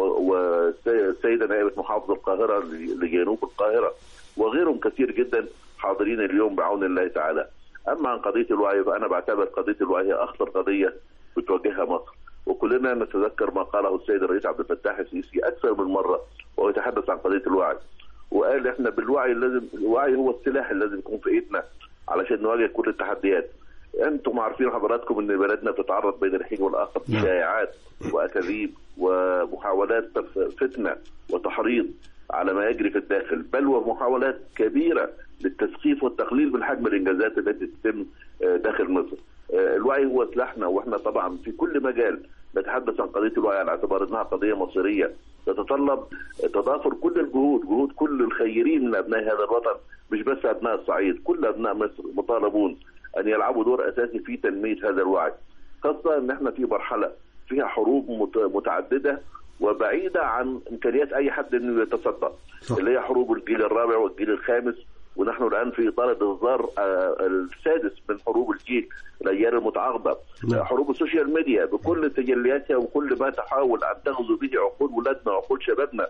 والسيده نائبه محافظ القاهره لجنوب القاهره وغيرهم كثير جدا حاضرين اليوم بعون الله تعالى اما عن قضيه الوعي فانا بعتبر قضيه الوعي هي اخطر قضيه بتواجهها مصر وكلنا نتذكر ما قاله السيد الرئيس عبد الفتاح السيسي اكثر من مره وهو يتحدث عن قضيه الوعي وقال احنا بالوعي لازم الوعي هو السلاح اللي لازم يكون في ايدنا علشان نواجه كل التحديات انتم عارفين حضراتكم ان بلدنا بتتعرض بين الحين والاخر لشائعات واكاذيب ومحاولات تف- فتنه وتحريض على ما يجري في الداخل بل ومحاولات كبيره للتسخيف والتقليل من حجم الانجازات التي تتم آه، داخل مصر. آه، الوعي هو سلاحنا واحنا طبعا في كل مجال نتحدث عن قضيه الوعي على اعتبار انها قضيه مصيريه تتطلب تضافر كل الجهود جهود كل الخيرين من ابناء هذا الوطن مش بس ابناء الصعيد كل ابناء مصر مطالبون ان يلعبوا دور اساسي في تنميه هذا الوعي خاصه ان احنا في مرحله فيها حروب مت- متعدده وبعيده عن امكانيات اي حد انه يتصدى اللي هي حروب الجيل الرابع والجيل الخامس ونحن الان في اطار الاصدار آه، السادس من حروب الجيل الاجيال المتعاقبه نعم. حروب السوشيال ميديا بكل تجلياتها وكل ما تحاول ان تغزو به عقول ولادنا وعقول شبابنا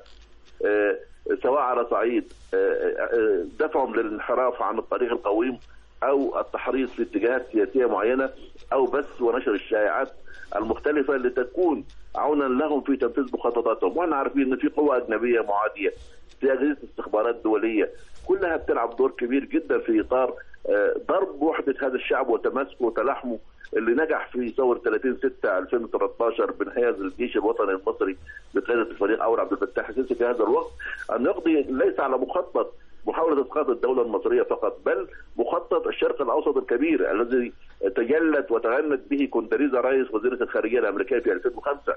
آه، سواء على صعيد آه، آه، دفعهم للانحراف عن الطريق القويم او التحريض في اتجاهات سياسيه معينه او بث ونشر الشائعات المختلفه لتكون عونا لهم في تنفيذ مخططاتهم واحنا عارفين ان في قوى اجنبيه معاديه في اجهزه استخبارات دوليه كلها بتلعب دور كبير جدا في اطار آه، ضرب وحده هذا الشعب وتماسكه وتلاحمه اللي نجح في ثوره 30 6 2013 بانحياز الجيش الوطني المصري بقياده الفريق اول عبد الفتاح السيسي في هذا الوقت ان يقضي ليس على مخطط محاولة إسقاط الدولة المصرية فقط بل مخطط الشرق الأوسط الكبير الذي تجلت وتغنت به كوندريزا رايس وزيرة الخارجية الأمريكية في 2005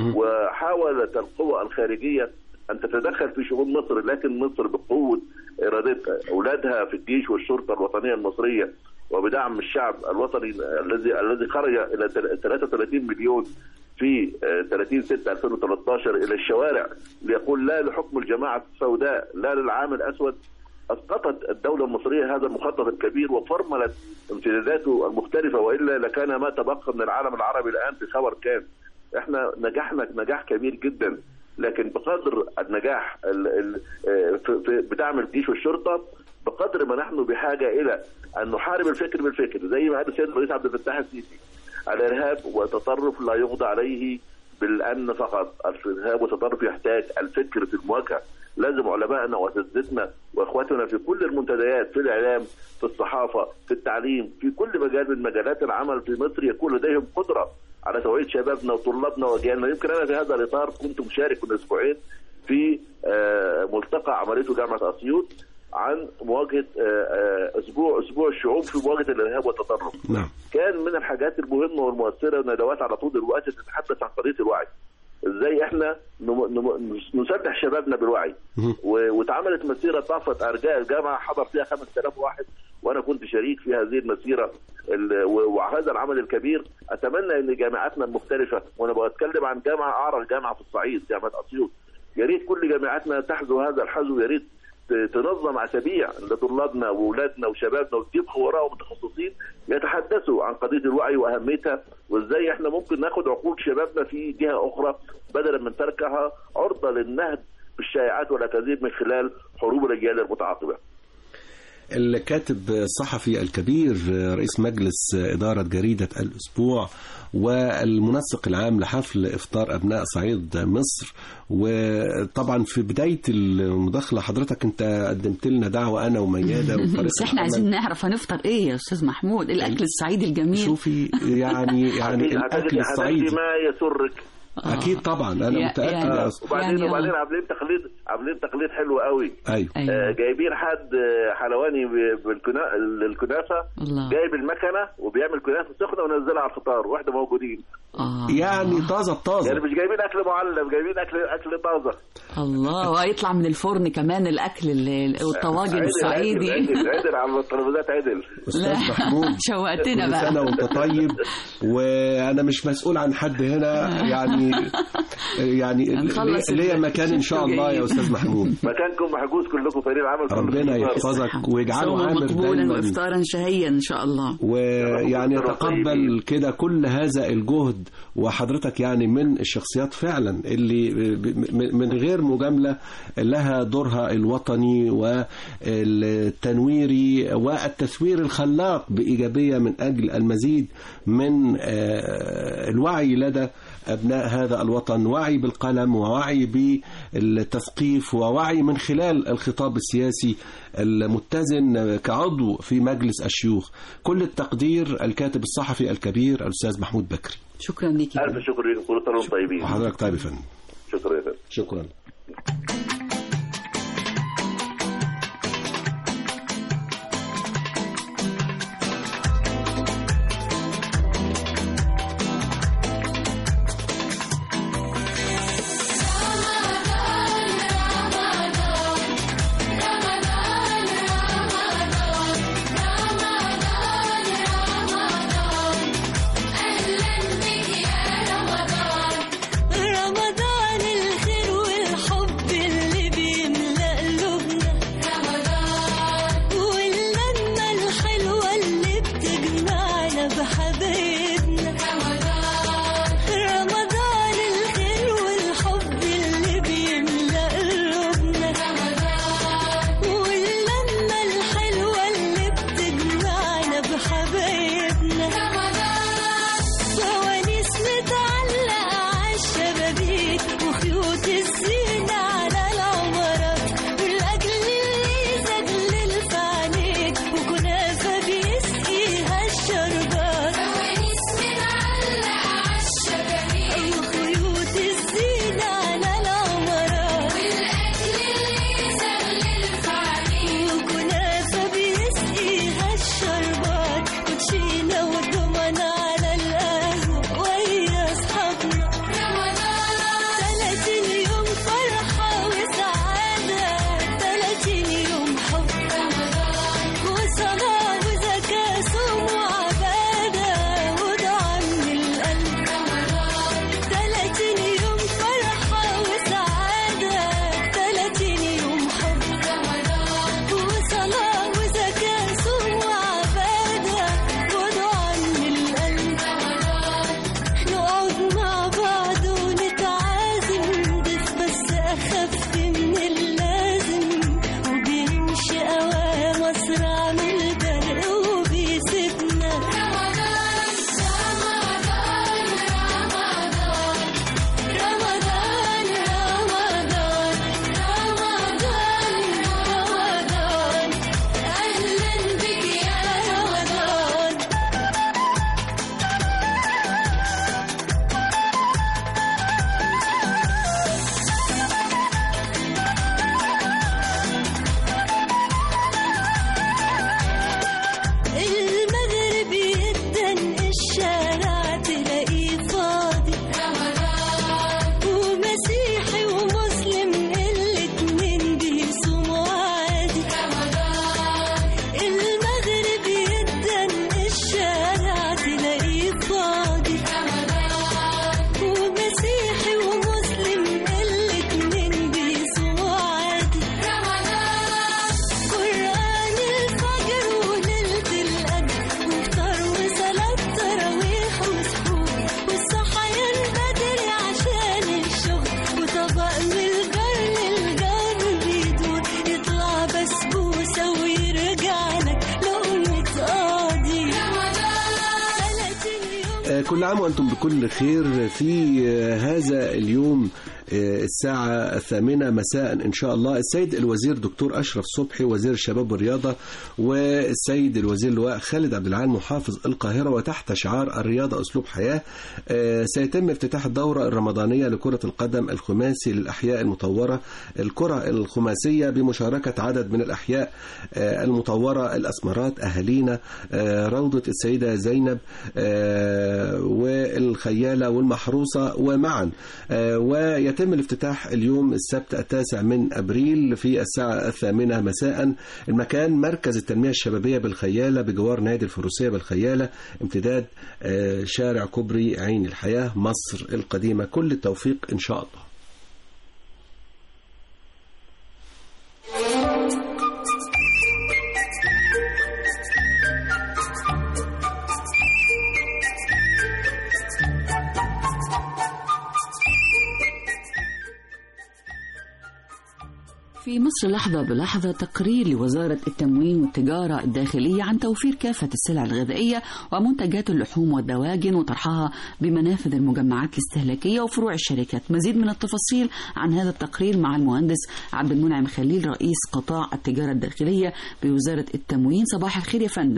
وحاولت القوى الخارجية أن تتدخل في شؤون مصر لكن مصر بقوة إرادتها أولادها في الجيش والشرطة الوطنية المصرية وبدعم الشعب الوطني الذي الذي خرج إلى 33 مليون في آه، 30 6 2013 الى الشوارع ليقول لا لحكم الجماعه السوداء لا للعام الاسود اسقطت الدوله المصريه هذا المخطط الكبير وفرملت امتداداته المختلفه والا لكان ما تبقى من العالم العربي الان في خبر كان احنا نجحنا نجاح كبير جدا لكن بقدر النجاح ال- ال- آه، في- في- بدعم الجيش والشرطه بقدر ما نحن بحاجه الى ان نحارب الفكر بالفكر زي ما قال السيد الرئيس عبد الفتاح السيسي الارهاب والتطرف لا يقضى عليه بالامن فقط الارهاب والتطرف يحتاج الفكر في المواجهه لازم علمائنا واساتذتنا واخواتنا في كل المنتديات في الاعلام في الصحافه في التعليم في كل مجال من مجالات العمل في مصر يكون لديهم قدره على توعيه شبابنا وطلابنا واجيالنا يمكن انا في هذا الاطار كنت مشارك من اسبوعين في آه، ملتقى عملته جامعه اسيوط عن مواجهه آه، آه، اسبوع اسبوع الشعوب في مواجهه الارهاب والتطرف نعم كان من الحاجات المهمه والمؤثره ندوات على طول الوقت تتحدث عن قضيه الوعي ازاي احنا نم- نم- نسلح شبابنا بالوعي و- واتعملت مسيره طافت ارجاء الجامعه حضر فيها 5000 واحد وانا كنت شريك في هذه المسيره ال- و- وهذا العمل الكبير اتمنى ان جامعاتنا المختلفه وانا بتكلم عن جامعه اعرف جامعه في الصعيد جامعه اسيوط يا ريت كل جامعاتنا تحذو هذا الحذو يا ريت ت- تنظم اسابيع لطلابنا واولادنا وشبابنا وتجيب خبراء ومتخصصين يتحدثوا عن قضيه الوعي واهميتها وازاي احنا ممكن ناخد عقول شبابنا في جهه اخرى بدلا من تركها عرضه للنهب بالشائعات والاكاذيب من خلال حروب الرجال المتعاقبه. الكاتب الصحفي الكبير رئيس مجلس إدارة جريدة الأسبوع والمنسق العام لحفل إفطار أبناء صعيد مصر وطبعا في بداية المداخلة حضرتك أنت قدمت لنا دعوة أنا وميادة وفريق بس احنا عايزين نعرف هنفطر ايه يا استاذ محمود الاكل الصعيدي الجميل شوفي يعني يعني هتجدي- الأكل هتجدي الصعيدي ما يسرك أكيد طبعا أنا يا- متأكد يعني- يا أستاذ. وبعدين يعني وبعدين آه. عاملين تقليد عاملين تقليد حلو قوي أيوه آه، ايوه جايبين حد آه، حلواني ب- بالكنا- الكنافه الله جايب المكنه وبيعمل كنافه سخنه ونزلها على الفطار واحنا موجودين آه. يعني طازة يعني بطازة مش جايبين اكل معلب جايبين اكل اكل طازه الله وهيطلع من الفرن كمان الاكل ال- والطواجن عدل- الصعيدي عدل عدل على الترابيزات عدل أستاذ لا، محمود شوقتنا كل بقى. سنة وانت طيب وانا مش مسؤول عن حد هنا يعني يعني هنخلص ليا- ليا ال- مكان ان شاء الله يا جايين. استاذ محمود مكانكم محجوز كلكم فريق العمل كله ربنا في الفطار. يحفظك ويجعله صوما عامر مقبولا دايما وافطارا شهيا ان شاء الله ويعني يا رب يتقبل طيبين. كده كل هذا الجهد وحضرتك يعني من الشخصيات فعلا اللي ب- ب- من غير مجاملة لها دورها الوطني والتنويري والتثوير الخلاق بإيجابية من أجل المزيد من آه، الوعي لدى أبناء هذا الوطن وعي بالقلم ووعي بالتثقيف ووعي من خلال الخطاب السياسي المتزن كعضو في مجلس الشيوخ كل التقدير الكاتب الصحفي الكبير الأستاذ محمود بكري شكرا ليك يا الف شكر لكم كل سنه وانتم طيبين وحضرتك طيب يا فندم شكرا يا فندم شكرا رمضان الخير والحب كل عام وأنتم بكل خير في هذا اليوم الساعة الثامنة مساء إن شاء الله السيد الوزير دكتور أشرف صبحي وزير الشباب والرياضة والسيد الوزير اللواء خالد عبد العال محافظ القاهرة وتحت شعار الرياضة أسلوب حياة سيتم افتتاح الدورة الرمضانية لكرة القدم الخماسي للأحياء المطورة الكرة الخماسية بمشاركة عدد من الأحياء المطورة الأسمرات أهالينا روضة السيدة زينب والخيالة والمحروسة ومعا ويتم الافتتاح اليوم السبت التاسع من أبريل في الساعة الثامنة مساء المكان مركز التنمية الشبابية بالخيالة بجوار نادي الفروسية بالخيالة امتداد شارع كوبري عين الحياة مصر القديمة كل التوفيق إن شاء الله في مصر لحظة بلحظة تقرير لوزارة التموين والتجارة الداخلية عن توفير كافة السلع الغذائية ومنتجات اللحوم والدواجن وطرحها بمنافذ المجمعات الاستهلاكية وفروع الشركات مزيد من التفاصيل عن هذا التقرير مع المهندس عبد المنعم خليل رئيس قطاع التجارة الداخلية بوزارة التموين صباح الخير يا فندم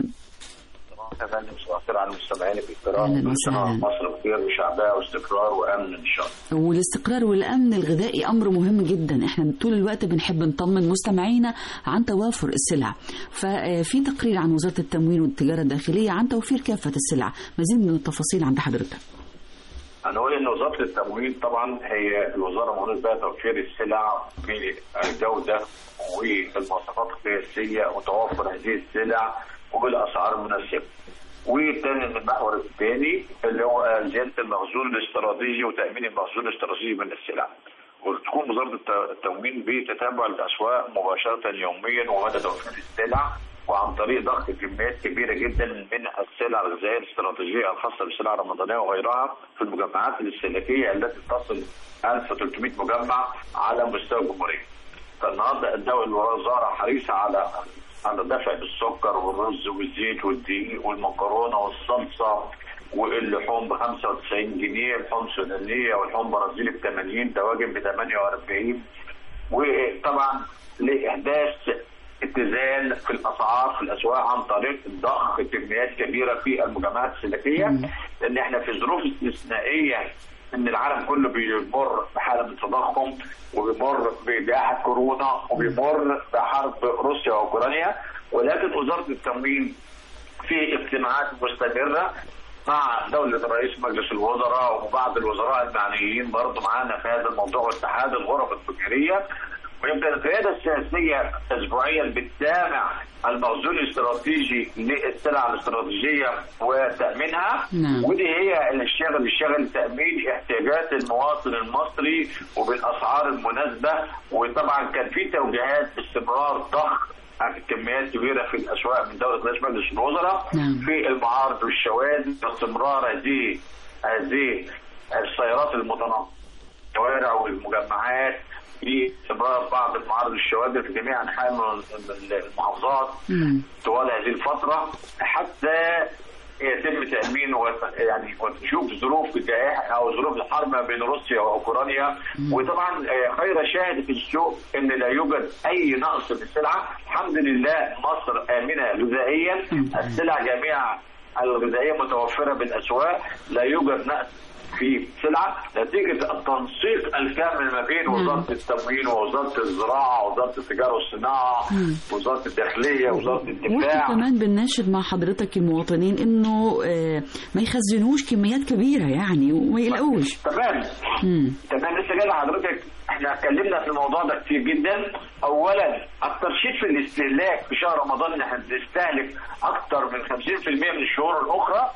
يا فندم صباح الخير على المستمعين الكرام أهلاً كل سنة وسهلاً. مصر بخير وشعبها واستقرار وامن ان شاء الله والاستقرار والأمن الغذائي أمر مهم جدا احنا طول الوقت بنحب نطمن مستمعينا عن توافر السلع ففي تقرير عن وزارة التموين والتجارة الداخلية عن توفير كافة السلع مزيد من التفاصيل عند حضرتك هنقول ان وزاره التموين طبعا هي الوزاره مهمه بها توفير السلع بالجوده والمواصفات القياسيه وتوفر هذه السلع وبالاسعار المناسبه. والتاني المحور الثاني اللي هو زياده المخزون الاستراتيجي وتامين المخزون الاستراتيجي من السلع. وتقوم وزاره الت- التموين بتتابع الاسواق مباشره يوميا ومدى توفير السلع وعن طريق ضخ كميات كبيره جدا من السلع الغذائيه الاستراتيجيه الخاصه بالسلع الرمضانيه وغيرها في المجمعات الاستهلاكيه التي تصل 1300 مجمع على مستوى الجمهوريه. فالنهارده الدوله الوزاره حريصه على على دفع السكر والرز والزيت والدقيق والمكرونه والصلصه واللحوم ب 95 جنيه، اللحوم سودانيه واللحوم برازيلي ب 80 دواجن ب 48 وطبعا لاحداث اتزان في الاسعار في الاسواق عن طريق ضخ كميات كبيره في المجمعات السلكيه لان احنا في ظروف استثنائيه ان العالم كله بيمر بحاله من التضخم وبيمر بجائحه كورونا وبيمر بحرب روسيا واوكرانيا ولكن وزاره التموين في اجتماعات مستمره مع دولة رئيس مجلس الوزراء وبعض الوزراء المعنيين برضه معانا في هذا الموضوع واتحاد الغرف التجارية ويمكن القيادة السياسية أسبوعيا بتتابع المخزون الاستراتيجي للسلع الاستراتيجية وتأمينها نعم. ودي هي اللي الشغل الشغل تأمين احتياجات المواطن المصري وبالأسعار المناسبة وطبعا كان في توجيهات باستمرار ضخ كميات كبيره في الاسواق من دوله رئيس مجلس الوزراء نعم. في المعارض والشوادي واستمرار هذه هذه السيارات المتنقله الشوارع والمجمعات في استمرار بعض المعارض والشوادر في جميع انحاء المحافظات مم. طوال هذه الفتره حتى يتم تامين وت- يعني وتشوف ظروف الجائحه او ظروف الحرب ما بين روسيا واوكرانيا وطبعا آه، خير شاهد في السوق ان لا يوجد اي نقص في السلعه الحمد لله مصر امنه غذائيا السلع جميع الغذائيه متوفره بالاسواق لا يوجد نقص في سلعه نتيجه التنسيق الكامل ما بين وزاره التموين ووزاره الزراعه ووزاره التجاره والصناعه وزاره الداخليه ووزاره واحنا الدفاع كمان بنناشد مع حضرتك المواطنين انه آه، ما يخزنوش كميات كبيره يعني وما يلاقوش تمام مم. تمام لسه جاي لحضرتك احنا اتكلمنا في الموضوع ده كتير جدا اولا الترشيد في الاستهلاك في شهر رمضان ان احنا بنستهلك اكتر من 50% من الشهور الاخرى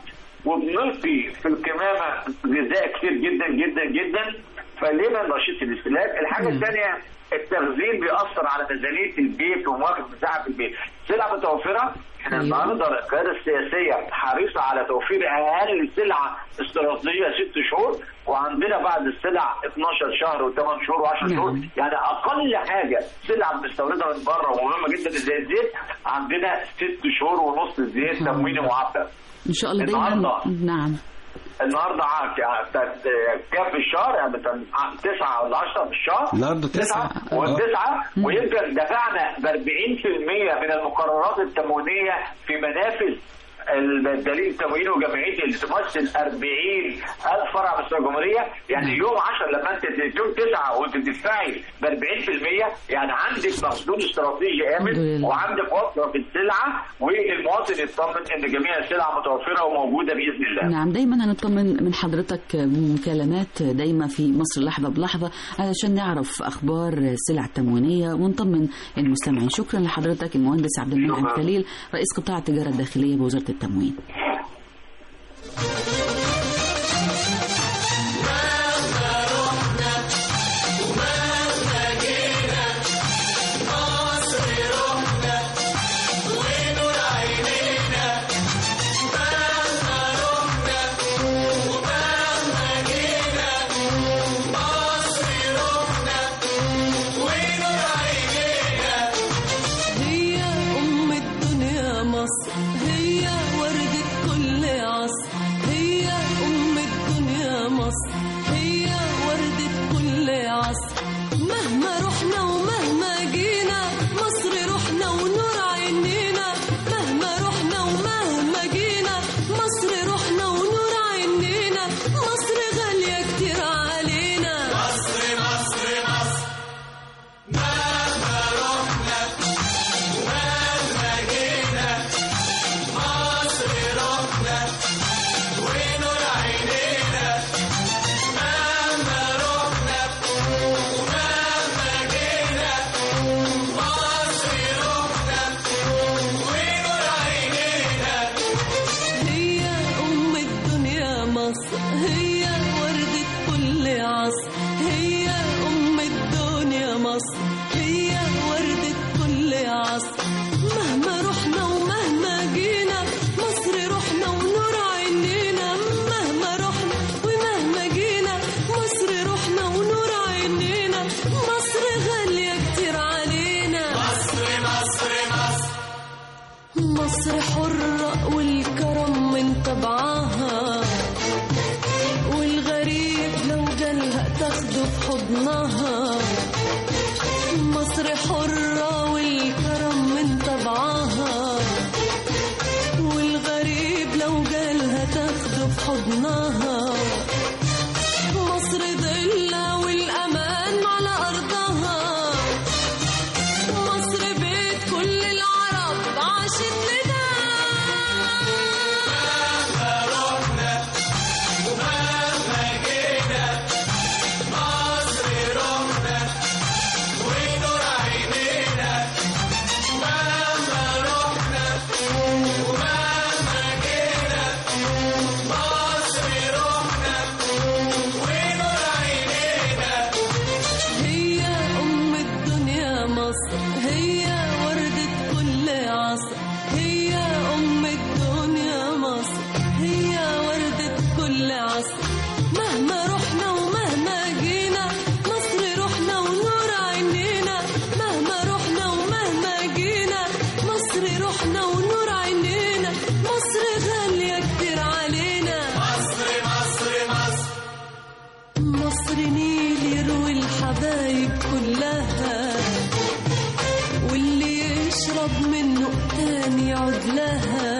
وبنلقي في الكمامه غذاء كتير جدا جدا جدا فليه ما نرشدش في الاستهلاك الحاجه الثانيه التخزين بيأثر على ميزانيه البيت ومواقف مساحه البيت سلع متوفره احنا أيوة. النهارده القياده السياسيه حريصه على توفير اقل سلعه استراتيجيه ست شهور وعندنا بعد السلع 12 شهر و8 شهور و10 شهور نعم. يعني اقل حاجه سلعه بنستوردها من بره ومهمه جدا زي الزيت عندنا ست شهور ونص زيت تمويني معبأ ان شاء الله دايما النهاردة. نعم النهارده ع- ك- ت- كام في الشهر يعني مثلا 9 ولا 10 في الشهر النهارده تسعة وتسعة ويمكن دفعنا ب 40% من المقررات التموينيه في منافذ الدليل التمويني وجمعيتي اللي تمثل 40 ألف فرع مستوى الجمهورية يعني يوم 10 لما أنت يوم 9 وأنت تدفعي ب 40% يعني عندك مخزون استراتيجي آمن وعندك وفرة في السلعة والمواطن يطمن إن جميع السلع متوفرة وموجودة بإذن الله. نعم دايما هنطمن من حضرتك مكالمات دايما في مصر لحظة بلحظة علشان نعرف أخبار السلع التموينية ونطمن المستمعين شكرا لحضرتك المهندس عبد المنعم شكراً. خليل رئيس قطاع التجارة الداخلية بوزارة التموين هي أم الدنيا مصر هي وردة كل عصر هي أم الدنيا مصر هي وردة كل عصر مهما رحنا ومهما جينا مصر رحنا ونور عينينا مهما رحنا ومهما جينا مصر رحنا ونور عينينا مصر غالية كتير علينا مصر مصر مصر مهما رحنا ومهما جينا مصر رحنا ونور عينينا مهما رحنا ومهما جينا مصر رحنا ونور عينينا هي أم الدنيا مصر هي وردة كل عصر هي أم الدنيا مصر هي وردة كل عصر مهما رحنا ومهما جينا مصر رحنا ونور عينينا مهما رحنا ومهما جينا مصر رحنا ونور عينينا مصر غالية كتير علينا مصر مصر مصر مصر حرة والكرم من طبعها والغريب لو جالها تاخده في حضنها مصر حرة والكرم من طبعها والغريب لو جالها تاخده في حضنها مصر ظلها والأمان على أرضها مصر بيت كل العرب عاشت لنا مهما رحنا ومهما جينا مصر رحنا ونور عينينا مهما رحنا ومهما جينا مصر رحنا ونور عينينا هي أم الدنيا مصر هي وردة كل عصر هي أم الدنيا مصر هي وردة كل عصر مهما رحنا ومهما جينا مصر رحنا ونور عينينا مهما رحنا ومهما جينا مصر رحنا ونور عينينا مصر غالية كتير علينا مصر مصر مصر مصر نيل يروي الحبايب كلها واللي يشرب منه تاني يعود لها